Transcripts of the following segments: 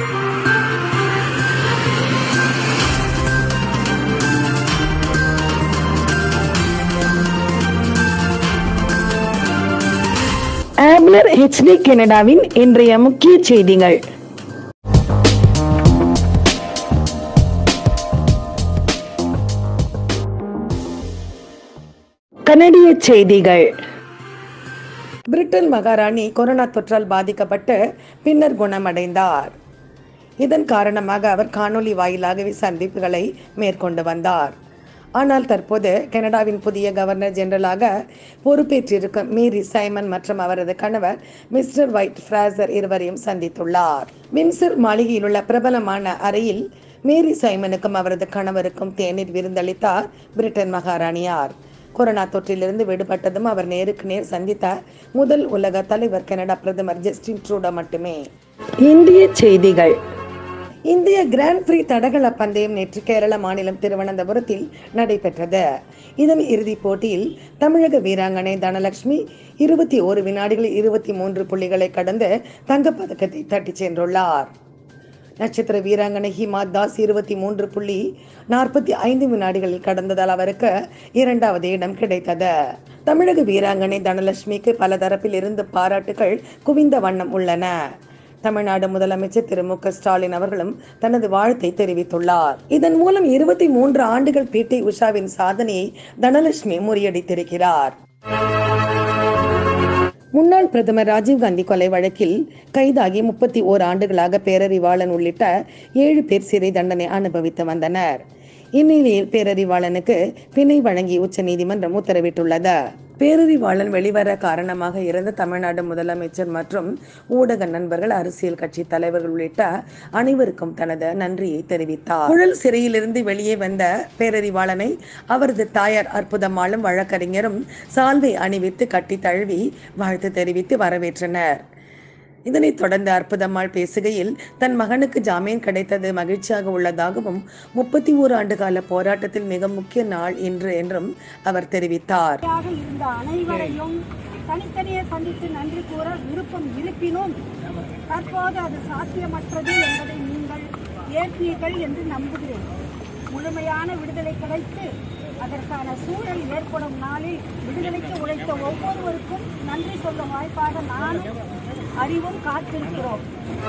ஆப்லர் HD கனடாவின் இன்றைய முக்கிய செய்திகள் கனடிய செய்திகள் பிரிட்டன் மகாராணி கொரோனா தொற்றால் பாதிக்கப்பட்டு பின்னர் குணமடைந்தார் இதன் காரணமாக அவர் காணொலி வாயிலாகவே சந்திப்புகளை மேற்கொண்டு வந்தார் ஆனால் தற்போது கனடாவின் புதிய கவர்னர் ஜெனரலாக பொறுப்பேற்றிருக்கும் மேரி சைமன் மற்றும் அவரது கணவர் மிஸ்டர் ஒயிட் ஃப்ராசர் இருவரையும் சந்தித்துள்ளார் வின்சர் மாளிகையில் உள்ள பிரபலமான அறையில் மேரி சைமனுக்கும் அவரது கணவருக்கும் தேநீர் விருந்தளித்தார் பிரிட்டன் மகாராணியார் கொரோனா தொற்றிலிருந்து விடுபட்டதும் அவர் நேருக்கு நேர் சந்தித்த முதல் உலக தலைவர் கனடா பிரதமர் ஜஸ்டின் ட்ரூடோ மட்டுமே இந்திய செய்திகள் இந்திய கிராண்ட் பிரீ தடகள பந்தயம் நேற்று கேரள மாநிலம் திருவனந்தபுரத்தில் நடைபெற்றது இதன் இறுதிப் போட்டியில் தமிழக வீராங்கனை தனலட்சுமி இருபத்தி ஓரு வினாடிகளில் இருபத்தி மூன்று புள்ளிகளை கடந்து தங்கப்பதக்கத்தை தட்டிச் சென்றுள்ளார் நட்சத்திர வீராங்கனை ஹிமா தாஸ் இருபத்தி மூன்று புள்ளி நாற்பத்தி ஐந்து வினாடிகளில் கடந்ததால் அவருக்கு இரண்டாவது இடம் கிடைத்தது தமிழக வீராங்கனை தனலட்சுமிக்கு பல தரப்பில் இருந்து பாராட்டுகள் குவிந்த வண்ணம் உள்ளன தமிழ்நாடு முதலமைச்சர் திரு மு க ஸ்டாலின் அவர்களும் தனது வாழ்த்தை தெரிவித்துள்ளார் இதன் மூலம் இருபத்தி மூன்று ஆண்டுகள் பி டி உஷாவின் சாதனையை தனலட்சுமி முறியடித்திருக்கிறார் முன்னாள் பிரதமர் ராஜீவ்காந்தி கொலை வழக்கில் கைதாகி முப்பத்தி ஓர் ஆண்டுகளாக பேரறிவாளன் உள்ளிட்ட ஏழு பேர் சிறை தண்டனை அனுபவித்து வந்தனர் இந்நிலையில் பேரறிவாளனுக்கு பிணை வழங்கி உச்சநீதிமன்றம் உத்தரவிட்டுள்ளது பேரறிவாளன் வெளிவர காரணமாக இருந்த தமிழ்நாடு முதலமைச்சர் மற்றும் ஊடக நண்பர்கள் அரசியல் கட்சி தலைவர்கள் உள்ளிட்ட அனைவருக்கும் தனது நன்றியை தெரிவித்தார் குழல் சிறையிலிருந்து வெளியே வந்த பேரறிவாளனை அவரது தாயார் அற்புதமாலும் வழக்கறிஞரும் சால்வை அணிவித்து கட்டி தழுவி வாழ்த்து தெரிவித்து வரவேற்றனர் இதனைத் தொடர்ந்து அற்புதம்மாள் பேசுகையில் தன் மகனுக்கு ஜாமீன் கிடைத்தது மகிழ்ச்சியாக உள்ளதாகவும் முப்பத்தி ஓரு ஆண்டு கால போராட்டத்தில் மிக முக்கிய நாள் இன்று என்றும் அவர் தெரிவித்தார் யாக இருந்த அனைவரையும் தனித்தனியே சந்தித்து நன்றி கூற விருப்பம் இருப்பினும் தற்போது அது சாத்தியமற்றது என்பதை நீங்கள் ஏற்பீர்கள் என்று நம்புகிறேன் முழுமையான விடுதலை கிடைத்து அதற்கான சூழல் ஏற்படும் நாளில் விடுதலைக்கு உழைத்த ஒவ்வொருவருக்கும் நன்றி சொல்ல வாய்ப்பாக நானும் அறிவும் காத்திருக்கிறோம்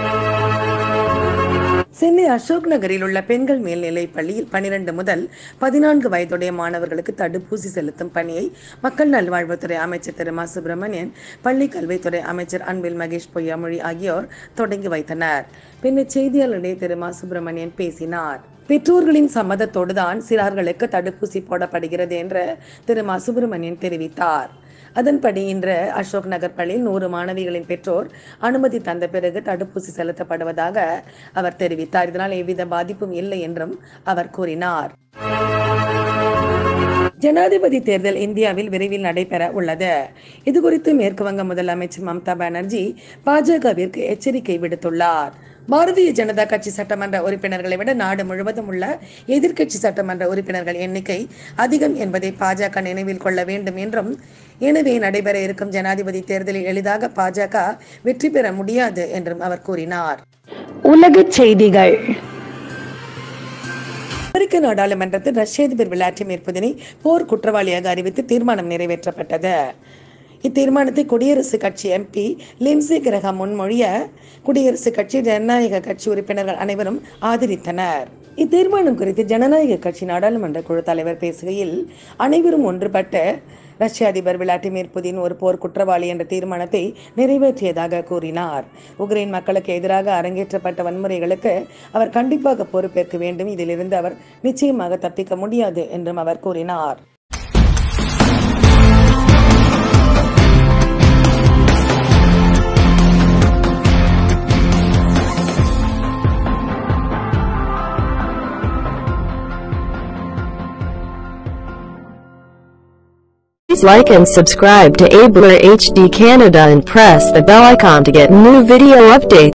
சென்னை அசோக் நகரில் உள்ள பெண்கள் மேல்நிலைப் பள்ளியில் பனிரெண்டு முதல் பதினான்கு வயதுடைய மாணவர்களுக்கு தடுப்பூசி செலுத்தும் பணியை மக்கள் நல்வாழ்வுத்துறை அமைச்சர் திரு மா சுப்பிரமணியன் பள்ளி கல்வித்துறை அமைச்சர் அன்பில் மகேஷ் பொய்யாமொழி ஆகியோர் தொடங்கி வைத்தனர் பின்னர் செய்தியாளர்களிடையே திரு மா சுப்பிரமணியன் பேசினார் பெற்றோர்களின் சம்மதத்தோடு தான் சிறார்களுக்கு தடுப்பூசி போடப்படுகிறது என்று திரு மா சுப்பிரமணியன் தெரிவித்தார் அதன்படி இன்று அசோக் நகர் பள்ளியில் நூறு மாணவிகளின் பெற்றோர் அனுமதி தந்த பிறகு தடுப்பூசி செலுத்தப்படுவதாக அவர் தெரிவித்தார் இதனால் எவ்வித பாதிப்பும் இல்லை என்றும் அவர் கூறினார் ஜனாதிபதி தேர்தல் இந்தியாவில் விரைவில் நடைபெற உள்ளது இதுகுறித்து மேற்கு வங்க முதலமைச்சர் மம்தா பானர்ஜி பாஜகவிற்கு எச்சரிக்கை விடுத்துள்ளார் பாரதிய ஜனதா கட்சி சட்டமன்ற உறுப்பினர்களை விட நாடு முழுவதும் உள்ள எதிர்க்கட்சி சட்டமன்ற உறுப்பினர்கள் எண்ணிக்கை அதிகம் என்பதை பாஜக நினைவில் கொள்ள வேண்டும் என்றும் எனவே நடைபெற இருக்கும் ஜனாதிபதி தேர்தலில் எளிதாக பாஜக வெற்றி பெற முடியாது என்றும் அவர் கூறினார் உலக செய்திகள் அமெரிக்க நாடாளுமன்றத்தில் ரஷ்ய அதிபர் விளாடிமிர் புதினை போர் குற்றவாளியாக அறிவித்து தீர்மானம் நிறைவேற்றப்பட்டது இத்தீர்மானத்தை குடியரசுக் கட்சி எம்பி லிம்சி கிரகம் முன்மொழிய குடியரசுக் கட்சி ஜனநாயக கட்சி உறுப்பினர்கள் அனைவரும் ஆதரித்தனர் இத்தீர்மானம் குறித்து ஜனநாயக கட்சி நாடாளுமன்ற குழு தலைவர் பேசுகையில் அனைவரும் ஒன்றுபட்டு ரஷ்ய அதிபர் விளாடிமிர் புதின் ஒரு போர் குற்றவாளி என்ற தீர்மானத்தை நிறைவேற்றியதாக கூறினார் உக்ரைன் மக்களுக்கு எதிராக அரங்கேற்றப்பட்ட வன்முறைகளுக்கு அவர் கண்டிப்பாக பொறுப்பேற்க வேண்டும் இதிலிருந்து அவர் நிச்சயமாக தப்பிக்க முடியாது என்றும் அவர் கூறினார் Please like and subscribe to Abler HD Canada and press the bell icon to get new video updates.